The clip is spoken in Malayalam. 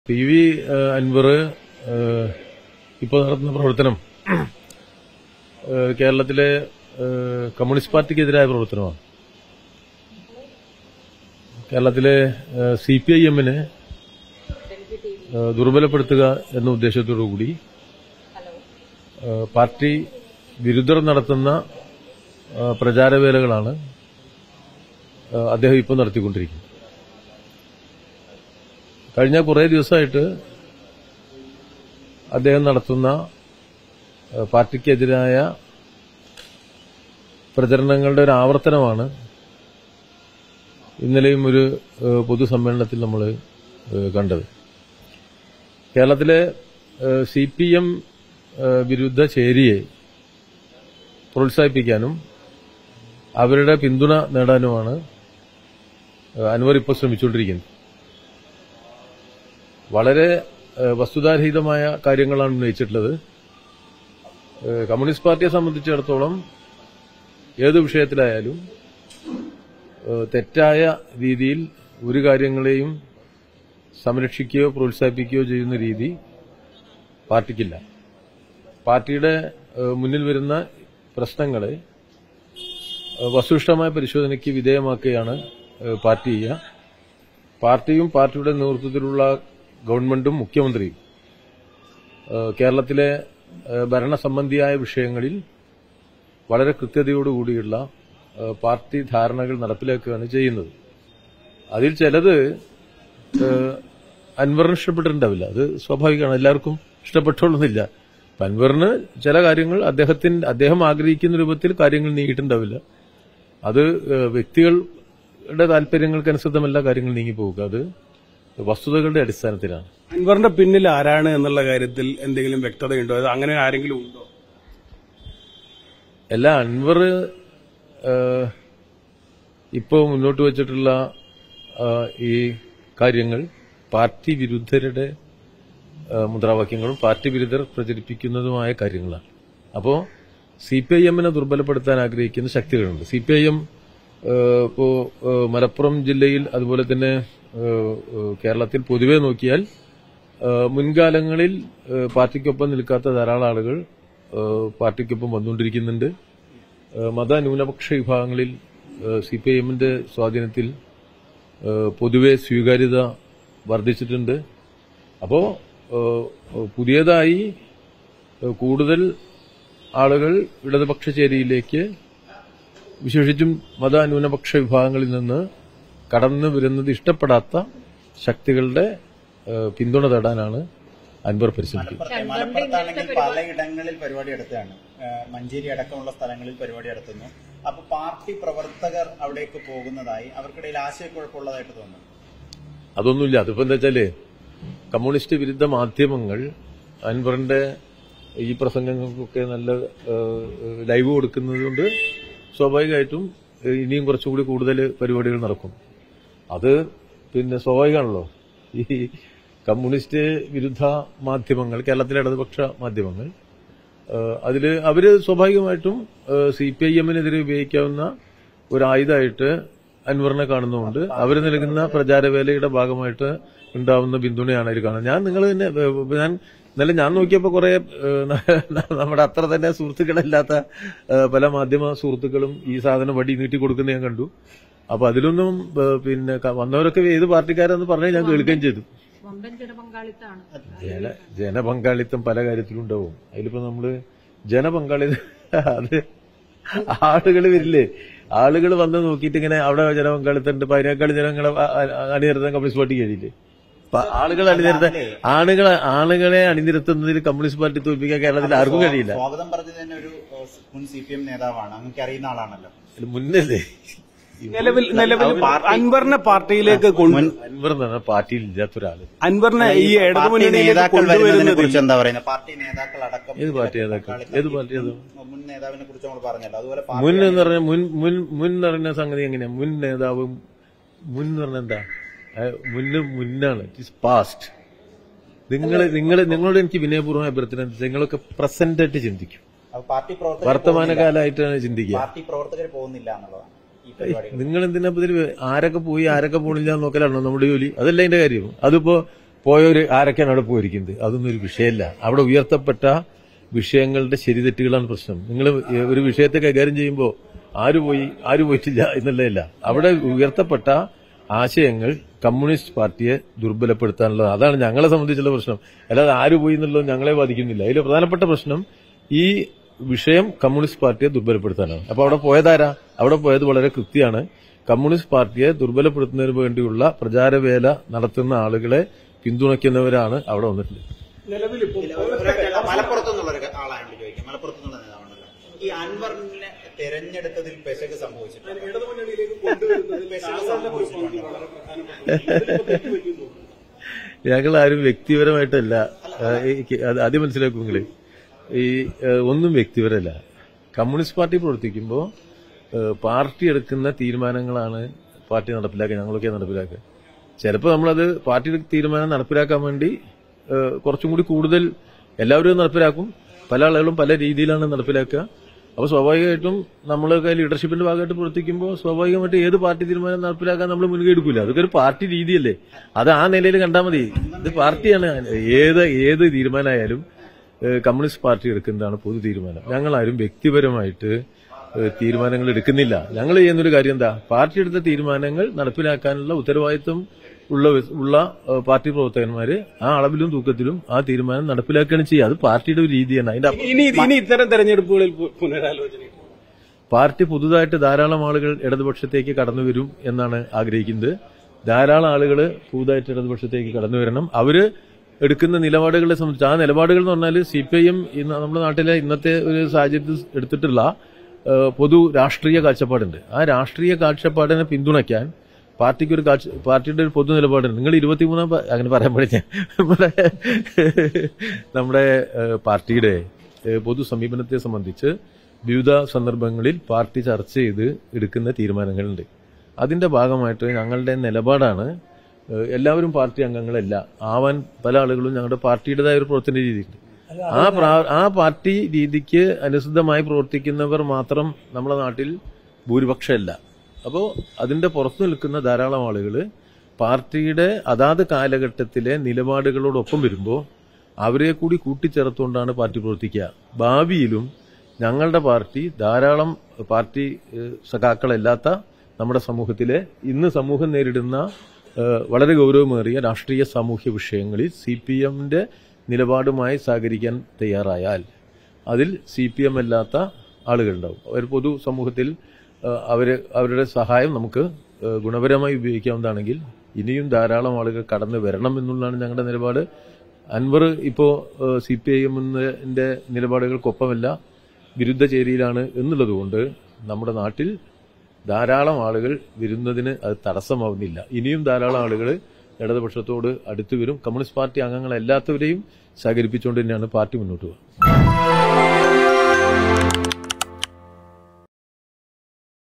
പി വി ഏഹ്, അൻവർ ഏഹ്, ഇപ്പോൾ നടത്തുന്ന പ്രവർത്തനം ഏഹ്, കേരളത്തിലെ ഏഹ്, കമ്മ്യൂണിസ്റ്റ് പാർട്ടിക്കെതിരായ പ്രവർത്തനമാണ് കേരളത്തിലെ സി പി ഐ എമ്മിനെ ദുർബലപ്പെടുത്തുക എന്ന ഉദ്ദേശത്തോടു കൂടി ഏഹ്, പാർട്ടി വിരുദ്ധർ നടത്തുന്ന ഏഹ്, പ്രചാരവേലകളാണ് ഏഹ്, അദ്ദേഹം ഇപ്പോൾ നടത്തിക്കൊണ്ടിരിക്കുന്നത് കഴിഞ്ഞ കുറേ ദിവസമായിട്ട് അദ്ദേഹം നടത്തുന്ന ഏഹ്, പാർട്ടിക്കെതിരായ പ്രചരണങ്ങളുടെ ഒരു ആവർത്തനമാണ് ഇന്നലെയും ഒരു ഏഹ്, പൊതുസമ്മേളനത്തിൽ നമ്മൾ ഏഹ്, കണ്ടത് കേരളത്തിലെ സി പി എം വിരുദ്ധ ചേരിയെ പ്രോത്സാഹിപ്പിക്കാനും അവരുടെ പിന്തുണ നേടാനുമാണ് ഏഹ്, അൻവർ ഇപ്പോൾ ശ്രമിച്ചുകൊണ്ടിരിക്കുന്നത് വളരെ ഏഹ്, വസ്തുതാരഹിതമായ കാര്യങ്ങളാണ് ഉന്നയിച്ചിട്ടുള്ളത് ഏഹ്, കമ്മ്യൂണിസ്റ്റ് പാർട്ടിയെ സംബന്ധിച്ചിടത്തോളം ഏത് വിഷയത്തിലായാലും ഏഹ്, തെറ്റായ രീതിയിൽ ഒരു കാര്യങ്ങളെയും സംരക്ഷിക്കുകയോ പ്രോത്സാഹിപ്പിക്കുകയോ ചെയ്യുന്ന രീതി പാർട്ടിക്കില്ല പാർട്ടിയുടെ ഏഹ്, മുന്നിൽ വരുന്ന പ്രശ്നങ്ങളെ ഏഹ്, വസ്തുനിഷ്ഠമായ പരിശോധനയ്ക്ക് വിധേയമാക്കുകയാണ് ഏഹ്, പാർട്ടി ചെയ്യുക പാർട്ടിയും പാർട്ടിയുടെ നേതൃത്വത്തിലുള്ള ഗവൺമെന്റും മുഖ്യമന്ത്രിയും ഏഹ്, കേരളത്തിലെ ഏഹ്, ഭരണസംബന്ധിയായ വിഷയങ്ങളിൽ വളരെ കൃത്യതയോടുകൂടിയുള്ള ഏഹ്, പാർട്ടി ധാരണകൾ നടപ്പിലാക്കുകയാണ് ചെയ്യുന്നത് അതിൽ ചിലത് ഏഹ്, അൻവറിന് ഇഷ്ടപ്പെട്ടിട്ടുണ്ടാവില്ല അത് സ്വാഭാവികമാണ് എല്ലാവർക്കും ഇഷ്ടപ്പെട്ടോളുന്നില്ല അപ്പൊ അൻവറിന് ചില കാര്യങ്ങൾ അദ്ദേഹത്തിന് അദ്ദേഹം ആഗ്രഹിക്കുന്ന രൂപത്തിൽ കാര്യങ്ങൾ നീങ്ങിയിട്ടുണ്ടാവില്ല അത് ഏഹ്, വ്യക്തികളുടെ താല്പര്യങ്ങൾക്കനുസൃതമല്ല കാര്യങ്ങൾ നീങ്ങി പോവുക അത് വസ്തുതകളുടെ അടിസ്ഥാനത്തിലാണ് അൻവറിന്റെ പിന്നിൽ ആരാണ് എന്നുള്ള കാര്യത്തിൽ എന്തെങ്കിലും വ്യക്തതയുണ്ടോ അത് അങ്ങനെ ആരെങ്കിലും ഉണ്ടോ അല്ല അൻവർ ഏഹ്, ഇപ്പോ മുന്നോട്ട് വച്ചിട്ടുള്ള ഏഹ്, ഈ കാര്യങ്ങൾ പാർട്ടി വിരുദ്ധരുടെ ഏഹ്, മുദ്രാവാക്യങ്ങളും പാർട്ടി വിരുദ്ധർ പ്രചരിപ്പിക്കുന്നതുമായ കാര്യങ്ങളാണ് അപ്പോ സി പി ഐ എമ്മിനെ ദുർബലപ്പെടുത്താൻ ആഗ്രഹിക്കുന്ന ശക്തികളുണ്ട് സി പി ഐ എം ഇപ്പോ ഏഹ്, മലപ്പുറം ജില്ലയിൽ അതുപോലെ തന്നെ ഏഹ്, ഏഹ്, കേരളത്തിൽ പൊതുവെ നോക്കിയാൽ ഏഹ്, മുൻകാലങ്ങളിൽ ഏഹ്, പാർട്ടിക്കൊപ്പം നിൽക്കാത്ത ധാരാളം ആളുകൾ ഏഹ്, പാർട്ടിക്കൊപ്പം വന്നുകൊണ്ടിരിക്കുന്നുണ്ട് ഏഹ്, മത ന്യൂനപക്ഷ വിഭാഗങ്ങളിൽ സി പി ഐ എമ്മിന്റെ സ്വാധീനത്തിൽ ഏഹ്, പൊതുവെ സ്വീകാര്യത വർദ്ധിച്ചിട്ടുണ്ട് അപ്പോ ഏഹ്, പുതിയതായി ഏഹ്, കൂടുതൽ ആളുകൾ ഇടതുപക്ഷ ചേരിയിലേക്ക് വിശേഷിച്ചും മത ന്യൂനപക്ഷ വിഭാഗങ്ങളിൽ നിന്ന് കടന്നു വരുന്നത് ഇഷ്ടപ്പെടാത്ത ശക്തികളുടെ ഏഹ്, പിന്തുണ തേടാനാണ് അൻവർ പരിശ്രമിക്കുന്നത് മലപ്പുറത്തെ മലപ്പുറത്താണെങ്കിൽ പലയിടങ്ങളിൽ പരിപാടി നടത്തുകയാണ് ഏഹ് മഞ്ചേരി അടക്കമുള്ള സ്ഥലങ്ങളിൽ പരിപാടി നടത്തുന്നു അപ്പൊ പാർട്ടി പ്രവർത്തകർ അവിടേക്ക് പോകുന്നതായി അവർക്കിടയിൽ ആശയക്കുഴപ്പമുള്ളതായിട്ട് തോന്നുന്നു അതൊന്നുമില്ല അതിപ്പോ എന്താ വെച്ചാല് കമ്മ്യൂണിസ്റ്റ് വിരുദ്ധ മാധ്യമങ്ങൾ അൻവറിന്റെ ഈ പ്രസംഗങ്ങൾക്കൊക്കെ നല്ല ഏഹ്, ലൈവ് കൊടുക്കുന്നത് കൊണ്ട് സ്വാഭാവികമായിട്ടും ഏഹ്, ഇനിയും കുറച്ചുകൂടി കൂടുതൽ പരിപാടികൾ നടക്കും അത് പിന്നെ സ്വാഭാവികമാണല്ലോ ഈ കമ്മ്യൂണിസ്റ്റ് വിരുദ്ധ മാധ്യമങ്ങൾ കേരളത്തിലെ ഇടതുപക്ഷ മാധ്യമങ്ങൾ ഏഹ്, അതില് അവര് സ്വാഭാവികമായിട്ടും സി പി ഐ എമ്മിനെതിരെ ഉപയോഗിക്കാവുന്ന ഒരു ആയുധമായിട്ട് അൻവറിനെ കാണുന്നതുകൊണ്ട് അവർ നൽകുന്ന പ്രചാരവേലയുടെ ഭാഗമായിട്ട് ഉണ്ടാവുന്ന പിന്തുണയാണ് അതിൽ കാണുന്നത് ഞാൻ നിങ്ങൾ തന്നെ ഏഹ്, ഞാൻ ഇന്നലെ ഞാൻ നോക്കിയപ്പോ കുറെ ഏഹ്, നമ്മുടെ അത്ര തന്നെ സുഹൃത്തുക്കളില്ലാത്ത ഏഹ്, പല മാധ്യമ സുഹൃത്തുക്കളും ഈ സാധനം വടി നീട്ടി കൊടുക്കുന്നത് ഞാൻ കണ്ടു അപ്പൊ അതിലൊന്നും ഏഹ്, പിന്നെ ക- വന്നവരൊക്കെ ഏത് പാർട്ടിക്കാരെന്ന് പറഞ്ഞ് ഞാൻ കേൾക്കുകയും ചെയ്തു വമ്പൻ ജനപങ്കാളിത്തമാണ് ജന ജനപങ്കാളിത്തം പല കാര്യത്തിലും ഉണ്ടാവും അതിലിപ്പോ നമ്മള് ജനപങ്കാളിത്തം അത് ആളുകൾ വരില്ലേ ആളുകൾ വന്ന് നോക്കിയിട്ട് ഇങ്ങനെ അവിടെ ജനപങ്കാളിത്തം ഉണ്ട് അപ്പൊ അതിനേക്കാൾ ജനങ്ങളെ അ- അ- അണിനിരത്താൻ കമ്മ്യൂണിസ്റ്റ് പാർട്ടി കഴിയില്ലേ അപ്പൊ ആളുകൾ അണിനിരത്താൻ ആളുകളെ ആളുകളെ അണിനിരത്തുന്നതിൽ കമ്മ്യൂണിസ്റ്റ് പാർട്ടി തോൽപ്പിക്കാൻ കേരളത്തിൽ ആർക്കും കഴിയില്ല സ്വാഗതം പറഞ്ഞത് തന്നെ ഒരു ഏഹ്, മുൻ സി പി എം നേതാവാണ് അങ്ങനെ അറിയുന്ന ആളാണല്ലോ ഇത് മുന്നല്ലേ നിലവിൽ നിലവിൽ അൻവറിനെ പാർട്ടിയിലേക്ക് കൊണ്ട് അൻവർ എന്ന് പറഞ്ഞ പാർട്ടിയിൽ ഇല്ലാത്ത ഒരാള് അൻവറിനെ ഈ പാർട്ടി ഇടതുമുന്നണിയിലേക്ക് നേതാക്കൾ വരുന്നതിനെ കൊണ്ടുവരുന്നതിൽ കുറിച്ച് എന്താ പറയുന്നത് പാർട്ടി നേതാക്കൾ അടക്കം ഏത് പാർട്ടി നേതാക്കൾ ഏത് പാർട്ടി നേതാവ് മുൻ നേതാവിനെ കുറിച്ച് നമ്മൾ പറഞ്ഞല്ലോ അതുപോലെ മുൻ പാർട്ടി എന്ന് പറഞ്ഞ മുൻ മുൻ മുൻ എന്ന് പറഞ്ഞ സംഗതി എങ്ങനെയാ മുൻ നേതാവ് മുൻ എന്ന് പറഞ്ഞ എന്താ അഹ് മുന്ന് മുന്നാണ് ഇറ്റ് ഇസ് പാസ്റ്റ് നിങ്ങൾ നിങ്ങൾ നിങ്ങളോട് എനിക്ക് വിനയപൂർവ്വം അഭ്യർത്ഥന എന്താ വെച്ചാൽ നിങ്ങളൊക്കെ പ്രസന്റ് ആയിട്ട് ചിന്തിക്കും അപ്പൊ പാർട്ടി പ്രവർത്തകർ വർത്തമാനകാലമായിട്ടാണ് ചിന്തിക്കുക പാർട്ടി പ്രവർത്തകർ പോകുന്നില്ല എന്നുള്ളതാണ് ഈ പരിപാടികൾ നിങ്ങൾ എന്തിനാ ഇപ്പൊ ഇതില് ആരൊക്കെ പോയി ആരൊക്കെ പോണില്ല എന്ന് നോക്കലാണോ നമ്മുടെ ജോലി അതല്ല അതിന്റെ കാര്യം അതിപ്പോ പോയവര് ആരൊക്കെയാണ് അവിടെ പോയിരിക്കുന്നത് അതൊന്നും ഒരു വിഷയമല്ല അവിടെ ഉയർത്തപ്പെട്ട വിഷയങ്ങളുടെ ശരിതെറ്റുകളാണ് പ്രശ്നം നിങ്ങൾ ഒരു വിഷയത്തെ കൈകാര്യം ചെയ്യുമ്പോൾ ആര് പോയി ആര് പോയിട്ടില്ല എന്നുള്ളതല്ല അവിടെ ഉയർത്തപ്പെട്ട ആശയങ്ങൾ കമ്മ്യൂണിസ്റ്റ് പാർട്ടിയെ ദുർബലപ്പെടുത്താനുള്ളത് അതാണ് ഞങ്ങളെ സംബന്ധിച്ചുള്ള പ്രശ്നം അല്ലാതെ ആര് പോയി എന്നുള്ളത് ഞങ്ങളെ ബാധിക്കുന്നില്ല അതിൽ പ്രധാനപ്പെട്ട പ്രശ്നം ഈ വിഷയം കമ്മ്യൂണിസ്റ്റ് പാർട്ടിയെ ദുർബലപ്പെടുത്താനാണ് അപ്പൊ അവിടെ പോയതാരാ അവിടെ പോയത് വളരെ കൃത്യമാണ് കമ്മ്യൂണിസ്റ്റ് പാർട്ടിയെ ദുർബലപ്പെടുത്തുന്നതിന് വേണ്ടിയുള്ള പ്രചാരവേല നടത്തുന്ന ആളുകളെ പിന്തുണയ്ക്കുന്നവരാണ് അവിടെ വന്നിട്ടുള്ളത് നിലവിൽ ഇപ്പോൾ മലപ്പുറത്തു നിന്നുള്ള ഒരു ആളാണ് ചോദിക്കാം മലപ്പുറത്തു നിന്നുള്ള നേതാവാണല്ലോ ഈ അൻവറിനെ തെരഞ്ഞെടുത്തതിൽ പെശക് സംഭവിച്ചിട്ടുണ്ട് ഇടതുമുന്നണിയിലേക്ക് കൊണ്ടുവരുന്നതിൽ പെശക് സംഭവിച്ചിട്ടുണ്ട് വളരെ പ്രധാനപ്പെട്ട ഞങ്ങൾ ആരും വ്യക്തിപരമായിട്ടല്ല ആ, എനിക്ക് അത് ആദ്യം മനസ്സിലാക്കും നിങ്ങള് ഈ ആ, ഒന്നും വ്യക്തിപരമല്ല കമ്മ്യൂണിസ്റ്റ് പാർട്ടി പ്രവർത്തിക്കുമ്പോൾ പാർട്ടി എടുക്കുന്ന തീരുമാനങ്ങളാണ് പാർട്ടി നടപ്പിലാക്കുക ഞങ്ങളൊക്കെ നടപ്പിലാക്കുക ചിലപ്പോൾ നമ്മളത് പാർട്ടിയുടെ തീരുമാനം നടപ്പിലാക്കാൻ വേണ്ടി ആ, കുറച്ചും കൂടി കൂടുതൽ എല്ലാവരും നടപ്പിലാക്കും പല ആളുകളും പല രീതിയിലാണ് നടപ്പിലാക്കുക അപ്പോൾ സ്വാഭാവികമായിട്ടും നമ്മളൊക്കെ ലീഡർഷിപ്പിന്റെ ഭാഗമായിട്ട് പ്രവർത്തിക്കുമ്പോൾ സ്വാഭാവികമായിട്ട് ഏത് പാർട്ടി തീരുമാനം നടപ്പിലാക്കാൻ നമ്മൾ മുൻകൈ എടുക്കില്ല അതൊക്കെ ഒരു പാർട്ടി രീതിയല്ലേ അത് ആ നിലയിൽ കണ്ടാൽ മതി ഇത് പാർട്ടിയാണ് ഏത് ഏത് തീരുമാനമായാലും ഏഹ് കമ്മ്യൂണിസ്റ്റ് പാർട്ടി എടുക്കുന്നതാണ് പൊതു തീരുമാനം ഞങ്ങളാരും വ്യക്തിപരമായിട്ട് ഏഹ് തീരുമാനങ്ങൾ എടുക്കുന്നില്ല ഞങ്ങൾ ചെയ്യുന്നൊരു കാര്യം എന്താ പാർട്ടി എടുത്ത തീരുമാനങ്ങൾ നടപ്പിലാക്കാനുള്ള ഉത്തരവാദിത്വം ഉള്ള ഉള്ള ഏഹ് പാർട്ടി പ്രവർത്തകന്മാര് ആ അളവിലും തൂക്കത്തിലും ആ തീരുമാനം നടപ്പിലാക്കുകയാണ് ചെയ്യുക അത് പാർട്ടിയുടെ ഒരു രീതിയാണ് അതിന്റെ അപ്പുറം ഇനി ഇനി ഇത്തരം തെരഞ്ഞെടുപ്പുകളിൽ പു- പുനരാലോചന പാർട്ടി പുതുതായിട്ട് ധാരാളം ആളുകൾ ഇടതുപക്ഷത്തേക്ക് കടന്നു വരും എന്നാണ് ആഗ്രഹിക്കുന്നത് ധാരാളം ആളുകൾ പുതുതായിട്ട് ഇടതുപക്ഷത്തേക്ക് കടന്നു വരണം അവര് എടുക്കുന്ന നിലപാടുകളെ സംബന്ധിച്ച് ആ നിലപാടുകൾ എന്ന് പറഞ്ഞാൽ സി പി ഐ എം ഇന്ന് നമ്മുടെ നാട്ടിലെ ഇന്നത്തെ ഒരു സാഹചര്യത്തിൽ എടുത്തിട്ടുള്ള ഏഹ്, പൊതു രാഷ്ട്രീയ കാഴ്ചപ്പാടുണ്ട് ആ രാഷ്ട്രീയ കാഴ്ചപ്പാടിനെ പിന്തുണയ്ക്കാൻ പാർട്ടിക്ക് ഒരു കാഴ്ച പാർട്ടിയുടെ ഒരു പൊതു നിലപാടുണ്ട് നിങ്ങൾ ഇരുപത്തിമൂന്നാം പ- അങ്ങനെ പറയാൻ പാടില്ല നമ്മുടെ നമ്മുടെ ഏഹ്, പാർട്ടിയുടെ ഏഹ്, പൊതു സമീപനത്തെ സംബന്ധിച്ച് വിവിധ സന്ദർഭങ്ങളിൽ പാർട്ടി ചർച്ച ചെയ്ത് എടുക്കുന്ന തീരുമാനങ്ങളുണ്ട് അതിന്റെ ഭാഗമായിട്ട് ഞങ്ങളുടെ നിലപാടാണ് ഏഹ്, എല്ലാവരും പാർട്ടി അംഗങ്ങളല്ല ആവാൻ പല ആളുകളും ഞങ്ങളുടെ പാർട്ടിയുടേതായ ഒരു പ്രവർത്തന രീതിയുണ്ട് ആ പ്രാ- ആ പാർട്ടി രീതിക്ക് അനുസൃതമായി പ്രവർത്തിക്കുന്നവർ മാത്രം നമ്മുടെ നാട്ടിൽ ഭൂരിപക്ഷമല്ല അപ്പോൾ അതിന്റെ പുറത്തു നിൽക്കുന്ന ധാരാളം ആളുകൾ പാർട്ടിയുടെ അതാത് കാലഘട്ടത്തിലെ നിലപാടുകളോടൊപ്പം വരുമ്പോൾ അവരെ കൂടി കൂട്ടിച്ചേർത്തുകൊണ്ടാണ് പാർട്ടി പ്രവർത്തിക്കുക ഭാവിയിലും ഞങ്ങളുടെ പാർട്ടി ധാരാളം പാർട്ടി ഏഹ്, സഖാക്കളല്ലാത്ത നമ്മുടെ സമൂഹത്തിലെ ഇന്ന് സമൂഹം നേരിടുന്ന ഏഹ്, വളരെ ഗൗരവമേറിയ രാഷ്ട്രീയ സാമൂഹ്യ വിഷയങ്ങളിൽ സി പി എമ്മിന്റെ നിലപാടുമായി സഹകരിക്കാൻ തയ്യാറായാൽ അതിൽ സി പി എം അല്ലാത്ത ആളുകളുണ്ടാവും അവർ പൊതു സമൂഹത്തിൽ ഏഹ്, അവര് അവരുടെ സഹായം നമുക്ക് ഏഹ്, ഗുണപരമായി ഉപയോഗിക്കാവുന്നതാണെങ്കിൽ ഇനിയും ധാരാളം ആളുകൾ കടന്നു വരണം എന്നുള്ളതാണ് ഞങ്ങളുടെ നിലപാട് അൻവർ ഇപ്പോ സി പി ഐ എമ്മിന്റെ നിലപാടുകൾക്കൊപ്പമല്ല വിരുദ്ധ ചേരിയിലാണ് എന്നുള്ളതുകൊണ്ട് നമ്മുടെ നാട്ടിൽ ധാരാളം ആളുകൾ വരുന്നതിന് അത് തടസ്സമാവുന്നില്ല ഇനിയും ധാരാളം ആളുകൾ ഇടതുപക്ഷത്തോട് അടുത്തു വരും കമ്മ്യൂണിസ്റ്റ് പാർട്ടി അംഗങ്ങളല്ലാത്തവരെയും സഹകരിപ്പിച്ചുകൊണ്ട് തന്നെയാണ് പാർട്ടി മുന്നോട്ട് പോകുക